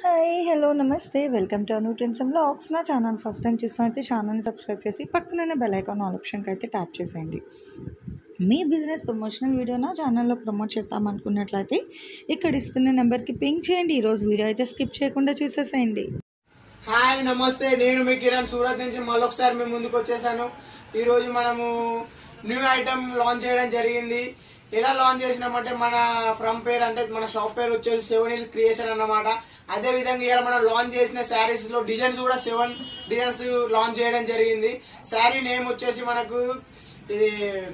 hi hello నమస్తే welcome to Anu trends vlogs నా channel first time చూస్తున్నైతే ఛానల్ని సబ్స్క్రైబ్ చేసి పక్కనే బెల్ ఐకాన్ ఆల్ ఆప్షన్కి అయితే ట్యాప్ చేసేయండి మీ బిజినెస్ ప్రమోషనల్ వీడియో నా ఛానల్లో ప్రమోట్ చేద్దాం అనుకున్నట్లయితే ఇక్కడ ఇస్తున్న నెంబర్కి పింక్ చేయండి ఈరోజు వీడియో అయితే స్కిప్ చేయకుండా చూసేసేయండి హాయ్ నమస్తే నేను మీ కిరణ్ సూరత్ నుంచి మళ్ళొకసారి మేము ముందుకు వచ్చేసాను ఈ రోజు మనము న్యూ ఐటమ్ లాంచ్ చేయడం జరిగింది ఎలా లాంచ్ చేసినామంటే మన ఫ్రమ్ పేరు అంటే మన షాప్ పేరు వచ్చేసి సెవెన్ హిల్ క్రియేషన్ అన్నమాట అదే విధంగా ఇలా మనం లాంచ్ చేసిన శారీస్ లో డిజైన్స్ కూడా సెవెన్ డిజైన్స్ లాంచ్ చేయడం జరిగింది శారీ నేమ్ వచ్చేసి మనకు ఇది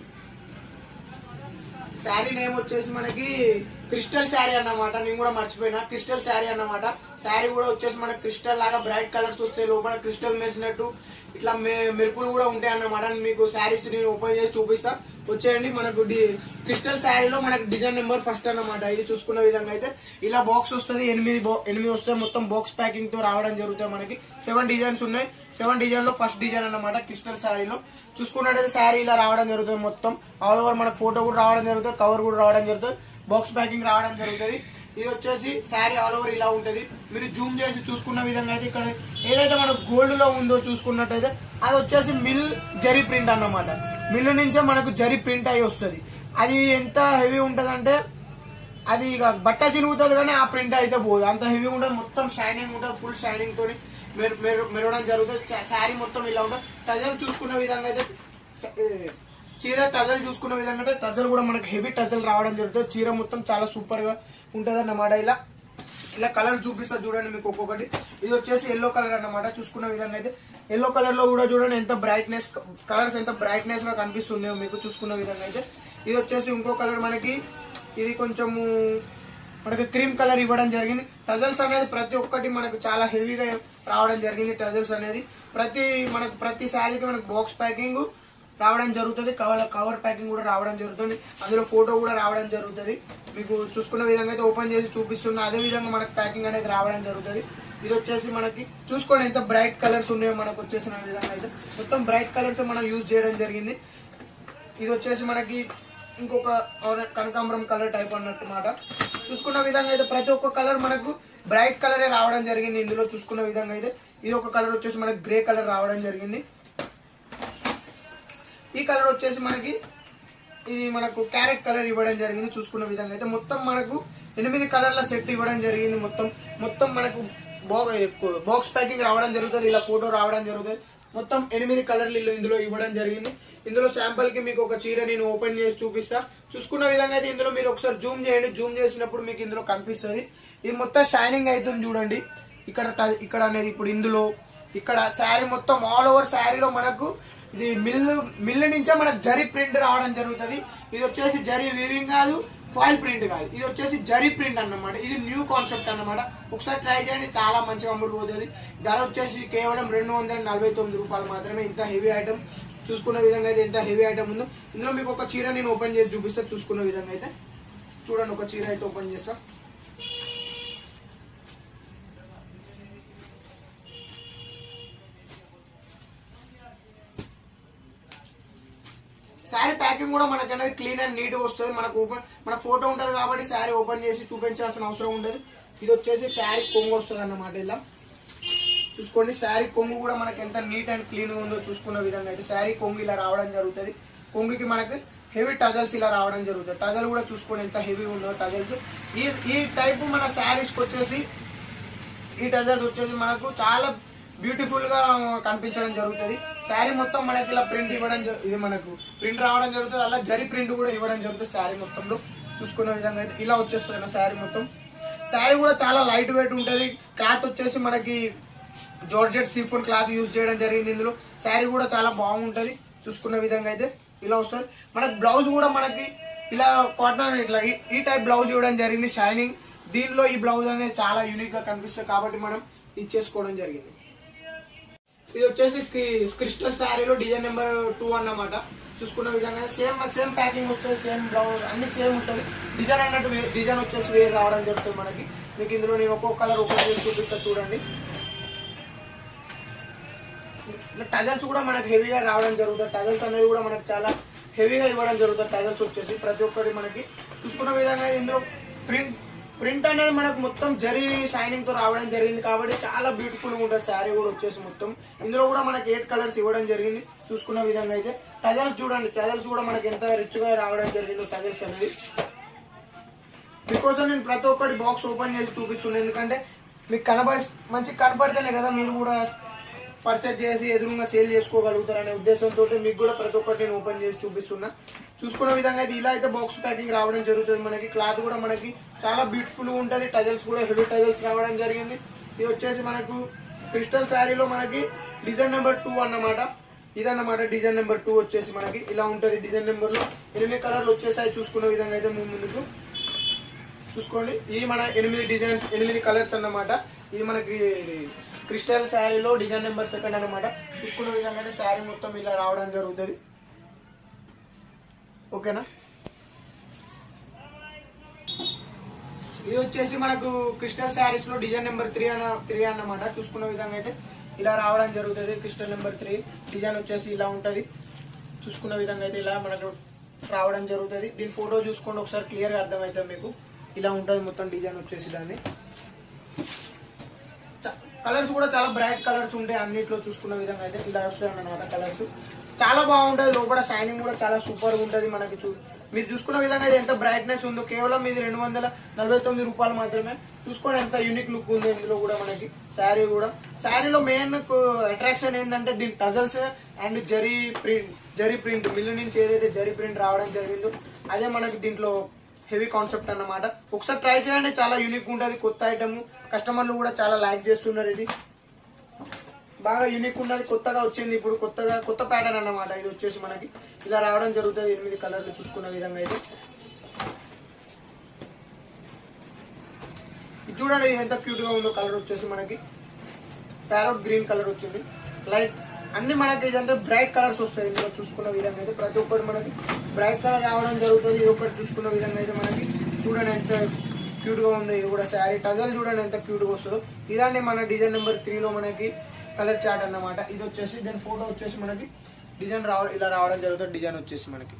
శారీ నేమ్ వచ్చేసి మనకి క్రిస్టల్ శారీ అన్నమాట నేను కూడా మర్చిపోయినా క్రిస్టల్ శారీ అన్నమాట శారీ కూడా వచ్చేసి మనకి క్రిస్టల్ లాగా బ్రైట్ కలర్స్ వస్తాయి లోపల క్రిస్టల్ మెరిసినట్టు ఇట్లా మె- మెరుపులు కూడా ఉంటాయి అన్నమాట మీకు శారీస్ నేను ఓపెన్ చేసి చూపిస్తా వచ్చేయండి మనకు డి- క్రిస్టల్ శారీలో మనకి డిజైన్ నెంబర్ ఫస్ట్ అన్నమాట ఇది చూసుకున్న విధంగా అయితే ఇలా బాక్స్ వస్తుంది ఎనిమిది బో- ఎనిమిది వస్తాయి మొత్తం బాక్స్ ప్యాకింగ్ తో రావడం జరుగుతాయి మనకి సెవెన్ డిజైన్స్ ఉన్నాయి సెవెన్ డిజైన్ లో ఫస్ట్ డిజైన్ అన్నమాట క్రిస్టల్ శారీలో చూసుకున్నట్టయితే శారీ ఇలా రావడం జరుగుతుంది మొత్తం ఆల్ ఓవర్ మనకు ఫోటో కూడా రావడం జరుగుతుంది కవర్ కూడా రావడం జరుగుతుంది బాక్స్ ప్యాకింగ్ రావడం జరుగుతుంది ఇది వచ్చేసి శారీ ఆల్ ఓవర్ ఇలా ఉంటది మీరు జూమ్ చేసి చూసుకున్న విధంగా అయితే ఇక్కడ ఏదైతే మనకు గోల్డ్ లో ఉందో చూసుకున్నట్టయితే అది వచ్చేసి మిల్ జరీ ప్రింట్ అన్నమాట మిల్ నుంచే మనకు జరీ ప్రింట్ అయి వస్తుంది అది ఎంత హెవీ ఉంటదంటే అది ఇక బట్ట చిరుగుతుంది కానీ ఆ ప్రింట్ అయితే పోదు అంత హెవీ ఉంటుంది మొత్తం షైనింగ్ ఉంటుంది ఫుల్ షైనింగ్ తోని మెరు- మెరు- మెరవడం జరుగుతుంది శారీ మొత్తం ఇలా ఉంటుంది టజల్ చూసుకున్న విధంగా అయితే స- ఏ, చీర టజల్ చూసుకున్న విధంగా అయితే టజల్ కూడా మనకి హెవీ టజల్ రావడం జరుగుతుంది చీర మొత్తం చాలా సూపర్ గా ఉంటది అన్నమాట ఇలా ఇలా కలర్ చూపిస్తా చూడండి మీకు ఒక్కొక్కటి ఇది వచ్చేసి ఎల్లో కలర్ అన్నమాట చూసుకున్న విధంగా అయితే ఎల్లో కలర్ లో కూడా చూడండి ఎంత బ్రైట్నెస్ కలర్స్ ఎంత బ్రైట్నెస్ గా కనిపిస్తున్నాయో మీకు చూసుకున్న విధంగా అయితే ఇది వచ్చేసి ఇంకో కలర్ మనకి ఇది కొంచెము మనకి క్రీమ్ కలర్ ఇవ్వడం జరిగింది టజల్స్ అనేది ప్రతి ఒక్కటి మనకు చాలా హెవీగా రావడం జరిగింది టజల్స్ అనేది ప్రతి మనకు ప్రతి శారీకి మనకు బాక్స్ ప్యాకింగ్ రావడం జరుగుతుంది కవర్ కవర్ ప్యాకింగ్ కూడా రావడం జరుగుతుంది అందులో ఫోటో కూడా రావడం జరుగుతుంది మీకు చూసుకున్న విధంగా అయితే ఓపెన్ చేసి చూపిస్తున్నా అదే విధంగా మనకు ప్యాకింగ్ అనేది రావడం జరుగుతుంది ఇది వచ్చేసి మనకి చూసుకోండి ఎంత బ్రైట్ కలర్స్ ఉన్నాయో మనకు వచ్చేసిన విధంగా అయితే మొత్తం బ్రైట్ కలర్స్ మనం యూజ్ చేయడం జరిగింది ఇది వచ్చేసి మనకి ఇంకొక ఆరె- కనకాంబరం కలర్ టైప్ అన్నట్టు మాట చూసుకున్న విధంగా అయితే ప్రతి ఒక్క కలర్ మనకు బ్రైట్ కలరే రావడం జరిగింది ఇందులో చూసుకున్న విధంగా అయితే ఇది ఒక కలర్ వచ్చేసి మనకి గ్రే కలర్ రావడం జరిగింది ఈ కలర్ వచ్చేసి మనకి ఇది మనకు క్యారెట్ కలర్ ఇవ్వడం జరిగింది చూసుకున్న విధంగా అయితే మొత్తం మనకు ఎనిమిది కలర్ల సెట్ ఇవ్వడం జరిగింది మొత్తం మొత్తం మనకు బాక్స్ ప్యాకింగ్ రావడం జరుగుతుంది ఇలా ఫోటో రావడం జరుగుతుంది మొత్తం ఎనిమిది కలర్లు ఇల్లు ఇందులో ఇవ్వడం జరిగింది ఇందులో శాంపుల్ కి మీకు ఒక చీర నేను ఓపెన్ చేసి చూపిస్తా చూసుకున్న విధంగా అయితే ఇందులో మీరు ఒకసారి జూమ్ చేయండి జూమ్ చేసినప్పుడు మీకు ఇందులో కనిపిస్తుంది ఇది మొత్తం షైనింగ్ అవుతుంది చూడండి ఇక్కడ ట- ఇక్కడ అనేది ఇప్పుడు ఇందులో ఇక్కడ శారీ మొత్తం ఆల్ ఓవర్ శారీలో మనకు ఇది మిల్లు మిల్లు నుంచే మనకు జరీ ప్రింట్ రావడం జరుగుతుంది ఇది వచ్చేసి జరీ వీవింగ్ కాదు ఫాయిల్ ప్రింట్ కాదు ఇది వచ్చేసి జరీ ప్రింట్ అన్నమాట ఇది న్యూ కాన్సెప్ట్ అన్నమాట ఒకసారి ట్రై చేయండి చాలా మంచిగా అమ్ముడుపోతుంది ధర వచ్చేసి కేవలం రెండు వందల నలభై తొమ్మిది రూపాయలు మాత్రమే ఇంత హెవీ ఐటమ్ చూసుకున్న విధంగా అయితే ఎంత హెవీ ఐటమ్ ఉందో ఇందులో మీకు ఒక చీర నేను ఓపెన్ చేసి చూపిస్తా చూసుకున్న విధంగా అయితే చూడండి ఒక చీర అయితే ఓపెన్ చేస్తా శారీ ప్యాకింగ్ కూడా మనకి అనేది క్లీన్ అండ్ నీట్ వస్తుంది మనకు ఓపెన్ మన ఫోటో ఉంటుంది కాబట్టి శారీ ఓపెన్ చేసి చూపించాల్సిన అవసరం ఉండదు ఇది వచ్చేసి శారీ కొంగు వస్తుంది అన్నమాట ఇలా చూసుకోండి శారీ కొంగు కూడా మనకి ఎంత నీట్ అండ్ క్లీన్ ఉందో చూసుకున్న విధంగా అయితే శారీ కొంగు ఇలా రావడం జరుగుతుంది కొంగుకి మనకి హెవీ టజల్స్ ఇలా రావడం జరుగుతుంది టజల్ కూడా చూసుకోండి ఎంత హెవీ ఉందో టజల్స్ ఈ ఈ టైప్ మన శారీస్కి వచ్చేసి ఈ టజల్స్ వచ్చేసి మనకు చాలా బ్యూటిఫుల్ గా కనిపించడం జరుగుతుంది శారీ మొత్తం మనకి ఇలా ప్రింట్ ఇవ్వడం జరు- ఇది మనకు ప్రింట్ రావడం జరుగుతుంది అలా జరి ప్రింట్ కూడా ఇవ్వడం జరుగుతుంది శారీ మొత్తంలో చూసుకున్న విధంగా అయితే ఇలా వచ్చేస్తుంది శారీ మొత్తం శారీ కూడా చాలా లైట్ వెయిట్ ఉంటది క్లాత్ వచ్చేసి మనకి జార్జెట్ సీఫోన్ క్లాత్ యూజ్ చేయడం జరిగింది ఇందులో శారీ కూడా చాలా బాగుంటది చూసుకున్న విధంగా అయితే ఇలా వస్తుంది మనకి బ్లౌజ్ కూడా మనకి ఇలా కాటన్ ఇట్లా ఈ- ఈ టైప్ బ్లౌజ్ ఇవ్వడం జరిగింది షైనింగ్ దీనిలో ఈ బ్లౌజ్ అనేది చాలా యూనిక్ గా కనిపిస్తుంది కాబట్టి మనం ఇది చేసుకోవడం జరిగింది ఇది వచ్చేసి కి- క్రిస్టల్ శారీలో డిజైన్ నెంబర్ టూ అన్నమాట చూసుకున్న విధంగా సేమ్ సేమ్ ప్యాకింగ్ వస్తుంది సేమ్ బ్లౌజ్ అన్ని సేమ్ వస్తుంది డిజైన్ అన్నట్టు వే- డిజైన్ వచ్చేసి వేరు రావడం జరుగుతుంది మనకి మీకు ఇందులో నేను ఒక్కొక్క కలర్ ఒక్కొక్క చేసి చూపిస్తా చూడండి టజల్స్ కూడా మనకి హెవీగా రావడం జరుగుతుంది టజల్స్ అనేది కూడా మనకి చాలా హెవీగా ఇవ్వడం జరుగుతుంది టజల్స్ వచ్చేసి ప్రతి ఒక్కటి మనకి చూసుకున్న విధంగా ఇందులో ప్రింట్ ప్రింట్ అనేది మనకు మొత్తం జరీ షైనింగ్ తో రావడం జరిగింది కాబట్టి చాలా బ్యూటిఫుల్ గా ఉంటుంది శారీ కూడా వచ్చేసి మొత్తం ఇందులో కూడా మనకి ఎయిట్ కలర్స్ ఇవ్వడం జరిగింది చూసుకున్న విధంగా అయితే టజల్స్ చూడండి టజల్స్ కూడా మనకి ఎంత రిచ్ గా రావడం జరిగింది టజల్స్ అనేది మీకోసం నేను ప్రతి ఒక్కటి బాక్స్ ఓపెన్ చేసి చూపిస్తున్నాను ఎందుకంటే మీకు కనబడి మంచి కనపడితేనే కదా మీరు కూడా పర్చేజ్ చేసి ఎదురుగా సేల్ చేసుకోగలుగుతారనే ఉద్దేశంతో మీకు కూడా ప్రతి ఒక్కటి నేను ఓపెన్ చేసి చూపిస్తున్నా చూసుకున్న విధంగా అయితే ఇలా అయితే బాక్స్ ప్యాకింగ్ రావడం జరుగుతుంది మనకి క్లాత్ కూడా మనకి చాలా బ్యూటిఫుల్ గా ఉంటుంది టజల్స్ కూడా హెవీ టజల్స్ రావడం జరిగింది ఇది వచ్చేసి మనకు క్రిస్టల్ శారీలో మనకి డిజైన్ నెంబర్ టూ అన్నమాట ఇదన్నమాట డిజైన్ నెంబర్ టూ వచ్చేసి మనకి ఇలా ఉంటుంది డిజైన్ నెంబర్ లో ఎనిమిది కలర్లు వచ్చేసాయి చూసుకున్న విధంగా అయితే ముందు ముందుకు చూసుకోండి ఇది మన ఎనిమిది డిజైన్స్ ఎనిమిది కలర్స్ అన్నమాట ఇది మనకి క్రిస్టల్ శారీలో డిజైన్ నెంబర్ సెకండ్ అన్నమాట చూసుకున్న విధంగానే శారీ మొత్తం ఇలా రావడం జరుగుతుంది ఓకేనా ఇది వచ్చేసి మనకు క్రిస్టల్ శారీస్ లో డిజైన్ నెంబర్ త్రీ అన్న త్రీ అన్నమాట చూసుకున్న విధంగా అయితే ఇలా రావడం జరుగుతుంది క్రిస్టల్ నెంబర్ త్రీ డిజైన్ వచ్చేసి ఇలా ఉంటది చూసుకున్న విధంగా అయితే ఇలా మనకు రావడం జరుగుతుంది దీని ఫోటో చూసుకోండి ఒకసారి క్లియర్ గా అర్థమవుతుంది మీకు ఇలా ఉంటుంది మొత్తం డిజైన్ వచ్చేసి దాన్ని కలర్స్ కూడా చాలా బ్రైట్ కలర్స్ ఉంటాయి అన్నిట్లో చూసుకున్న విధంగా అయితే ఇలా వస్తాయి అన్నమాట కలర్స్ చాలా బాగుంటది లోపల షైనింగ్ కూడా చాలా సూపర్ గా ఉంటది మనకి చూ మీరు చూసుకున్న విధంగా ఇది ఎంత బ్రైట్నెస్ ఉందో కేవలం ఇది రెండు వందల నలభై తొమ్మిది రూపాయలు మాత్రమే చూసుకోండి ఎంత యూనిక్ లుక్ ఉంది ఇందులో కూడా మనకి శారీ కూడా శారీలో మెయిన్ అట్రాక్షన్ ఏంటంటే దీని tassels and zari print zari print mill నుంచి ఏదైతే జరీ ప్రింట్ రావడం జరిగిందో అదే మనకి దీంట్లో హెవీ కాన్సెప్ట్ అన్నమాట ఒకసారి ట్రై చేయండి చాలా యూనిక్ ఉంటుంది కొత్త ఐటమ్ కస్టమర్లు కూడా చాలా లైక్ చేస్తున్నారు ఇది బాగా యూనిక్ ఉన్నది కొత్తగా వచ్చింది ఇప్పుడు కొత్తగా కొత్త ప్యాటర్న్ అన్నమాట ఇది వచ్చేసి మనకి ఇలా రావడం జరుగుతుంది ఎనిమిది కలర్లు చూసుకున్న విధంగా అయితే ఇది చూడండి ఇది ఎంత క్యూట్ గా ఉందో కలర్ వచ్చేసి మనకి ప్యారోట్ గ్రీన్ కలర్ వచ్చింది లైట్ అన్ని మనకి ఇదంతా బ్రైట్ కలర్స్ వస్తాయి ఇందులో చూసుకున్న విధంగా అయితే ప్రతి ఒక్కటి మనకి బ్రైట్ కలర్ రావడం జరుగుతుంది ఇది ఒకటి చూసుకున్న విధంగా అయితే మనకి చూడండి ఎంత క్యూట్ గా ఉంది ఇది కూడా శారీ టజల్ చూడండి ఎంత క్యూట్ గా వస్తుందో ఇదాన్ని మన డిజైన్ నెంబర్ త్రీలో మనకి కలర్ చార్ట్ అన్నమాట ఇది వచ్చేసి దాని ఫోటో వచ్చేసి మనకి డిజైన్ రావ ఇలా రావడం జరుగుతుంది డిజైన్ వచ్చేసి మనకి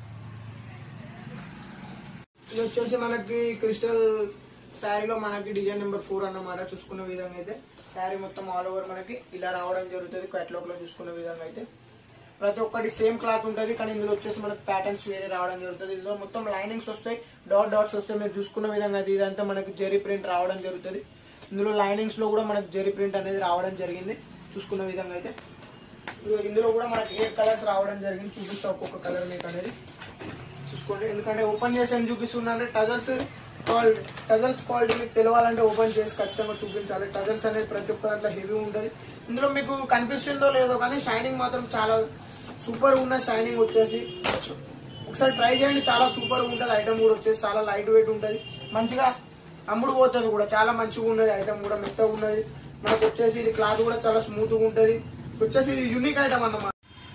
ఇది వచ్చేసి మనకి క్రిస్టల్ శారీలో మనకి డిజైన్ నెంబర్ ఫోర్ అన్నమాట చూసుకున్న విధంగా అయితే శారీ మొత్తం ఆల్ ఓవర్ మనకి ఇలా రావడం జరుగుతుంది కేటలాగ్ లో చూసుకున్న విధంగా అయితే ప్రతి ఒక్కటి సేమ్ క్లాత్ ఉంటుంది కానీ ఇందులో వచ్చేసి మనకి ప్యాటర్న్స్ వేరే రావడం జరుగుతుంది ఇందులో మొత్తం లైనింగ్స్ వస్తాయి డాట్ డాట్స్ వస్తాయి మీరు చూసుకున్న విధంగా అది ఇదంతా మనకి జెరీ ప్రింట్ రావడం జరుగుతుంది ఇందులో లైనింగ్స్ లో కూడా మనకి జెరీ ప్రింట్ అనేది రావడం జరిగింది చూసుకున్న విధంగా అయితే ఇదిగో ఇందులో కూడా మనకి ఏ కలర్స్ రావడం జరిగింది చూపిస్తా ఒక్కొక్క కలర్ మీకు అనేది చూసుకోండి ఎందుకంటే ఓపెన్ చేసి ఏం చూపిస్తున్నాను టజల్స్ టజల్స్ క్వాలిటీ మీకు తెలవాలంటే ఓపెన్ చేసి ఖచ్చితంగా చూపించాలి టజల్స్ అనేది ప్రతి ఒక్క దాంట్లో హెవీ ఉంటుంది ఇందులో మీకు కనిపిస్తుందో లేదో కానీ షైనింగ్ మాత్రం చాలా సూపర్ ఉన్న షైనింగ్ వచ్చేసి ఒకసారి ట్రై చేయండి చాలా సూపర్ ఉంటుంది ఐటమ్ కూడా వచ్చేసి చాలా లైట్ వెయిట్ ఉంటుంది మంచిగా అమ్ముడు పోతుంది కూడా చాలా మంచిగా ఉన్నది ఐటమ్ కూడా మెత్తగా ఉన్నది మనకు వచ్చేసి ఇది క్లాత్ కూడా చాలా స్మూత్గా ఉంటుంది వచ్చేసి ఇది యూనిక్ ఐటమ్ అన్నమాట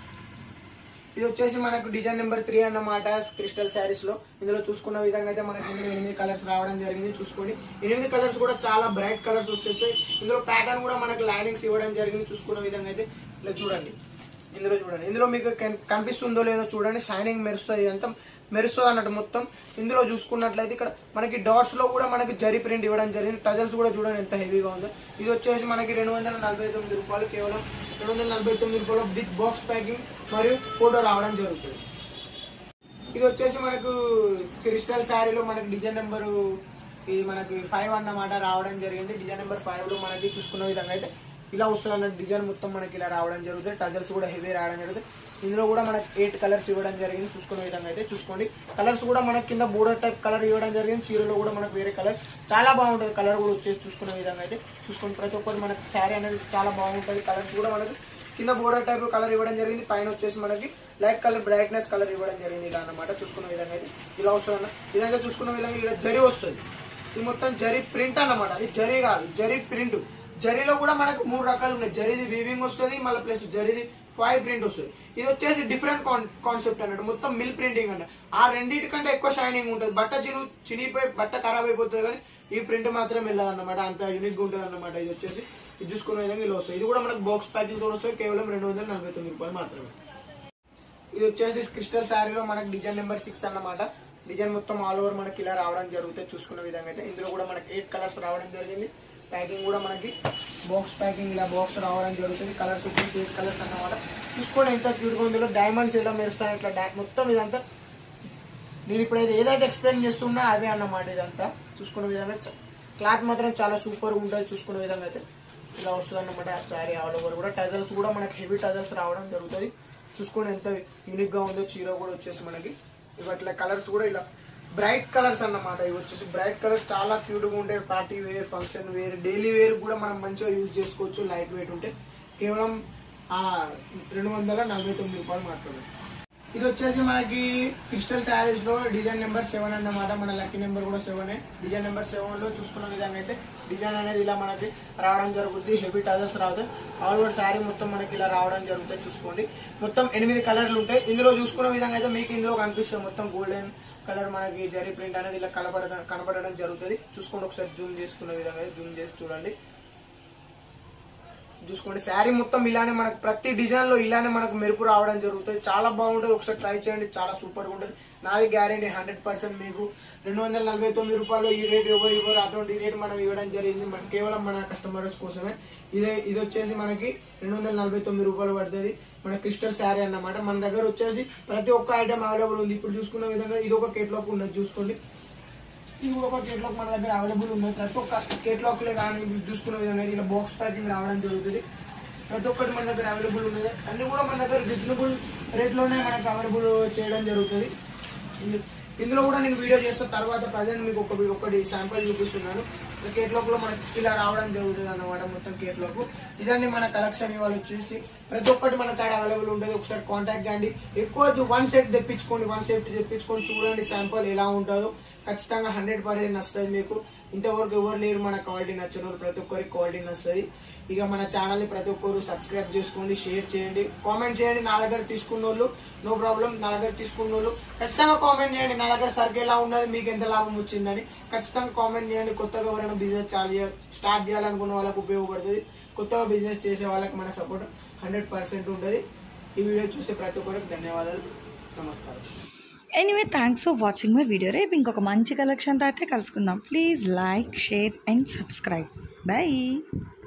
ఇది వచ్చేసి మనకు డిజైన్ నెంబర్ త్రీ అన్నమాట క్రిస్టల్ శారీస్ లో ఇందులో చూసుకున్న విధంగా అయితే మనకి ఇందులో ఎనిమిది కలర్స్ రావడం జరిగింది చూసుకోండి ఎనిమిది కలర్స్ కూడా చాలా బ్రైట్ కలర్స్ వచ్చేసాయి ఇందులో ప్యాటర్న్ కూడా మనకి లైనింగ్స్ ఇవ్వడం జరిగింది చూసుకున్న విధంగా అయితే ఇలా చూడండి ఇందులో చూడండి ఇందులో మీకు కన్- కనిపిస్తుందో లేదో చూడండి షైనింగ్ మెరుస్తుంది ఇదంతా మెరుస్తుంది అన్నట్టు మొత్తం ఇందులో చూసుకున్నట్లయితే ఇక్కడ మనకి డాట్స్ లో కూడా మనకి జరి ప్రింట్ ఇవ్వడం జరిగింది టజల్స్ కూడా చూడండి ఎంత హెవీగా ఉందో ఇది వచ్చేసి మనకి రెండు వందల నలభై తొమ్మిది రూపాయలు కేవలం రెండు వందల నలభై తొమ్మిది రూపాయలు విత్ బాక్స్ ప్యాకింగ్ మరియు ఫోటో రావడం జరుగుతుంది ఇది వచ్చేసి మనకు క్రిస్టల్ శారీలో మనకి డిజైన్ నెంబర్ ఇది మనకి ఫైవ్ అన్నమాట రావడం జరిగింది డిజైన్ నెంబర్ ఫైవ్ లో మనకి చూసుకున్న విధంగా అయితే ఇలా వస్తుంది అన్నట్టు డిజైన్ మొత్తం మనకి ఇలా రావడం జరుగుతుంది టజల్స్ కూడా హెవీ రావడం జరుగుతుంది ఇందులో కూడా మనకి ఎయిట్ కలర్స్ ఇవ్వడం జరిగింది చూసుకున్న విధంగా అయితే చూసుకోండి కలర్స్ కూడా మనకి కింద బోర్డర్ టైప్ కలర్ ఇవ్వడం జరిగింది చీరలో కూడా మనకు వేరే కలర్ చాలా బాగుంటుంది కలర్ కూడా వచ్చేసి చూసుకున్న విధంగా అయితే చూసుకోండి ప్రతి ఒక్కటి మనకి శారీ అనేది చాలా బాగుంటుంది కలర్స్ కూడా మనకి కింద బోర్డర్ టైప్ కలర్ ఇవ్వడం జరిగింది పైన వచ్చేసి మనకి లైట్ కలర్ బ్రైట్నెస్ కలర్ ఇవ్వడం జరిగింది ఇలా అన్నమాట చూసుకున్న విధంగా అయితే ఇలా వస్తుంది అన్న ఇదంతా చూసుకున్న విధంగా ఇలా జరి వస్తుంది ఇది మొత్తం జరి ప్రింట్ అన్నమాట అది జరి కాదు జరి ప్రింట్ జరీలో కూడా మనకు మూడు రకాలు ఉన్నాయి జరీది వీవింగ్ వస్తుంది మళ్ళీ ప్లస్ జరీది ఫైవ్ ప్రింట్ వస్తుంది ఇది వచ్చేసి డిఫరెంట్ కాన్సెప్ట్ అన్నట్టు మొత్తం మిల్ ప్రింటింగ్ అంటే ఆ రెండింటి కంటే ఎక్కువ షైనింగ్ ఉంటుంది బట్ట చిను చినిగిపోయి బట్ట ఖరాబ్ అయిపోతుంది కానీ ఈ ప్రింట్ మాత్రం వెళ్ళదు అన్నమాట అంత యూనిక్ గా ఉంటుంది అన్నమాట ఇది వచ్చేసి ఇది చూసుకునే విధంగా ఇలా వస్తుంది ఇది కూడా మనకు బాక్స్ ప్యాకింగ్ కూడా వస్తుంది కేవలం రెండు వందల నలభై తొమ్మిది రూపాయలు మాత్రమే ఇది వచ్చేసి క్రిస్టల్ శారీలో మనకి డిజైన్ నెంబర్ సిక్స్ అన్నమాట డిజైన్ మొత్తం ఆల్ ఓవర్ మనకి ఇలా రావడం జరుగుతుంది చూసుకున్న విధంగా అయితే ఇందులో కూడా మనకి ఎయిట్ కలర్స్ రావడం జరిగింది ప్యాకింగ్ కూడా మనకి బాక్స్ ప్యాకింగ్ ఇలా బాక్స్ రావడం జరుగుతుంది కలర్స్ వచ్చేసి ఎయిట్ కలర్స్ అన్నమాట చూసుకోండి ఎంత క్యూట్గా ఉందో డైమండ్స్ ఇలా మెరుస్తాయి ఇట్లా డై- మొత్తం ఇదంతా నేను ఇప్పుడైతే ఏదైతే ఎక్స్ప్లెయిన్ చేస్తున్నా అదే అన్నమాట ఇదంతా చూసుకునే విధంగా చ- క్లాత్ మాత్రం చాలా సూపర్ ఉంటుంది చూసుకునే విధంగా అయితే ఇలా వస్తుంది అన్నమాట శారీ ఆల్ ఓవర్ కూడా టజల్స్ కూడా మనకి హెవీ టజల్స్ రావడం జరుగుతుంది చూసుకొని ఎంత యూనిక్ గా ఉందో చీర కూడా వచ్చేసి మనకి ఇవి అట్లా కలర్స్ కూడా ఇలా బ్రైట్ కలర్స్ అన్నమాట ఇవి వచ్చేసి బ్రైట్ కలర్స్ చాలా క్యూట్ గా ఉంటాయి party wear function wear daily wear కూడా మనం మంచిగా యూజ్ చేసుకోవచ్చు లైట్ వెయిట్ ఉంటే కేవలం ఆ రెండు వందల నలభై తొమ్మిది రూపాయలు మాత్రమే ఇది వచ్చేసి మనకి క్రిస్టల్ శారీస్ లో డిజైన్ నెంబర్ సెవెన్ అన్నమాట మన లక్కీ నెంబర్ కూడా సెవెన్ డిజైన్ నెంబర్ సెవెన్ లో చూసుకున్న విధంగా అయితే డిజైన్ అనేది ఇలా మనకి రావడం జరుగుతుంది హెవీ టజర్స్ రావుతాయి ఆల్ ఓవర్ శారీ మొత్తం మనకి ఇలా రావడం జరుగుతుంది చూసుకోండి మొత్తం ఎనిమిది కలర్లు ఉంటాయి ఇందులో చూసుకున్న విధంగా అయితే మీకు ఇందులో కనిపిస్తుంది మొత్తం గోల్డెన్ కలర్ మనకి జరీ ప్రింట్ అనేది ఇలా కనబడడం కనబడడం జరుగుతుంది చూసుకోండి ఒకసారి జూమ్ చేసుకున్న విధంగా జూమ్ చేసి చూడండి చూసుకోండి శారీ మొత్తం ఇలానే మనకు ప్రతి డిజైన్ లో ఇలానే మనకు మెరుపు రావడం జరుగుతుంది చాలా బాగుంటుంది ఒకసారి ట్రై చేయండి చాలా సూపర్ గా ఉంటుంది నాది గ్యారెంటీ హండ్రెడ్ పర్సెంట్ మీకు రెండు వందల నలభై తొమ్మిది రూపాయలు ఈ రేట్ ఎవరు ఇవ్వరు అటువంటి రేట్ మనం ఇవ్వడం జరిగింది మన కేవలం మన కస్టమర్స్ కోసమే ఇదే ఇది వచ్చేసి మనకి రెండు వందల నలభై తొమ్మిది రూపాయలు పడుతుంది మన క్రిస్టల్ శారీ అన్నమాట మన దగ్గర వచ్చేసి ప్రతి ఒక్క ఐటమ్ అవైలబుల్ ఉంది ఇప్పుడు చూసుకున్న విధంగా ఇది ఒక కేటలాగ్ ఉన్నది చూసుకోండి ఇది కూడా ఒక కేటలాగ్ మన దగ్గర అవైలబుల్ ఉన్నాయి ప్రతి ఒక్క కేటలాగ్ లే కానీ మీరు చూసుకునే విధంగా ఇలా బాక్స్ ప్యాకింగ్ రావడం జరుగుతుంది ప్రతి ఒక్కటి మన దగ్గర అవైలబుల్ ఉన్నది అన్ని కూడా మన దగ్గర రీజనబుల్ రేట్లోనే మనకు అవైలబుల్ చేయడం జరుగుతుంది ఇందు- ఇందులో కూడా నేను వీడియో చేస్తా తర్వాత ప్రజెంట్ మీకు ఒక ఒకటి శాంపుల్ చూపిస్తున్నాను కేటలాగ్ లో మనకి ఇలా రావడం జరుగుతుంది అన్నమాట మొత్తం కేటలాగ్ ఇదండి మన కలెక్షన్ ఇవాళ చూసి ప్రతి ఒక్కటి మన కాడ అవైలబుల్ ఉంటుంది ఒకసారి కాంటాక్ట్ కండి ఎక్కువ వన్ సెట్ తెప్పించుకోండి వన్ సెట్ తెప్పించుకొని చూడండి శాంపుల్ ఎలా ఉంటుందో ఖచ్చితంగా హండ్రెడ్ పర్సెంట్ నచ్చుతుంది మీకు ఇంతవరకు ఎవరు లేరు మన క్వాలిటీ నచ్చిన వాళ్ళు ప్రతి ఒక్కరికి క్వాలిటీ నచ్చుతుంది ఇక మన ఛానల్ ని ప్రతి ఒక్కరు సబ్స్క్రైబ్ చేసుకోండి షేర్ చేయండి కామెంట్ చేయండి నా దగ్గర తీసుకున్న వాళ్ళు నో ప్రాబ్లం నా దగ్గర తీసుకున్న వాళ్ళు ఖచ్చితంగా కామెంట్ చేయండి నా దగ్గర సరుకు ఎలా ఉన్నది మీకు ఎంత లాభం వచ్చిందని ఖచ్చితంగా కామెంట్ చేయండి కొత్తగా ఎవరైనా బిజినెస్ చాలు స్టార్ట్ చేయాలనుకున్న వాళ్ళకి ఉపయోగపడుతుంది కొత్తగా బిజినెస్ చేసే వాళ్ళకి మన సపోర్ట్ హండ్రెడ్ పర్సెంట్ ఉంటుంది ఈ వీడియో చూసే ప్రతి ఒక్కరికి ధన్యవాదాలు నమస్కారం anyway thanks for watching my video రేపు ఇంకొక మంచి కలెక్షన్తో అయితే కలుసుకుందాం please like share and subscribe bye